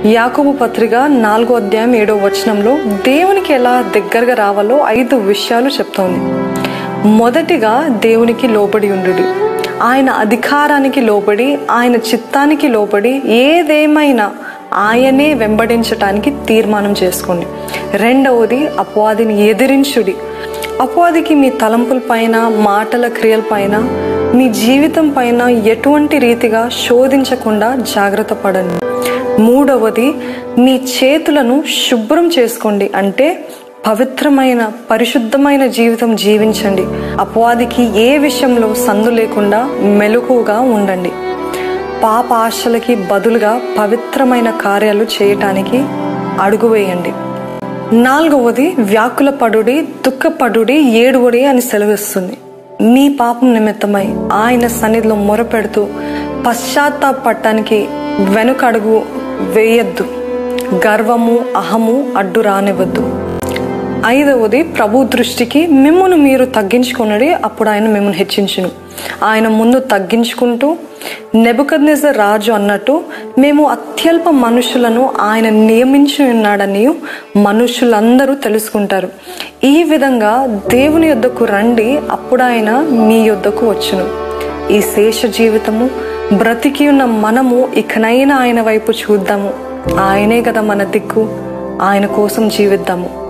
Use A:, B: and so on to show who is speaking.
A: యాకోబు పత్రిక నాలుగో అధ్యాయం ఏడో వచనంలో దేవునికి ఎలా దగ్గరగా రావాలో ఐదు విషయాలు చెప్తోంది మొదటిగా దేవునికి లోబడి ఉండు ఆయన అధికారానికి లోబడి ఆయన చిత్తానికి లోబడి ఏదేమైనా ఆయనే వెంబడించటానికి తీర్మానం చేసుకోండి రెండవది అపవాదిని ఎదిరించుడి అపవాదికి మీ తలంపుల పైన మాటల క్రియల పైన మీ జీవితం పైన ఎటువంటి రీతిగా శోధించకుండా జాగ్రత్త పడండి మూడవది మీ చేతులను శుభ్రం చేసుకోండి అంటే పవిత్రమైన పరిశుద్ధమైన జీవితం జీవించండి అపవాదికి ఏ విషయంలో సందు లేకుండా మెలకుగా ఉండండి పాప ఆశలకి బదులుగా పవిత్రమైన కార్యాలు చేయటానికి అడుగు వేయండి నాలుగవది వ్యాకుల పడుడి దుఃఖపడుడి ఏడువడి అని సెలవిస్తుంది మీ పాపం నిమిత్తమై ఆయన సన్నిధిలో మొరపెడుతూ పశ్చాత్తాపడటానికి వెనుకడుగు వేయద్దు గర్వము అహము అడ్డు రానివ్వద్దు ఐదవది ప్రభు దృష్టికి మిమ్మును మీరు తగ్గించుకున్నది అప్పుడు ఆయన మిమ్మల్ని హెచ్చించును ఆయన ముందు తగ్గించుకుంటూ నెబుకద్నెజ రాజు అన్నట్టు మేము అత్యల్ప మనుషులను ఆయన నియమించి ఉన్నాడని మనుషులందరూ తెలుసుకుంటారు ఈ విధంగా దేవుని యొద్దకు రండి అప్పుడు ఆయన మీ యొద్దకు వచ్చును ఈ శేష జీవితము బ్రతికి ఉన్న మనము ఇకనైనా ఆయన వైపు చూద్దాము ఆయనే కదా మన దిక్కు ఆయన కోసం జీవిద్దాము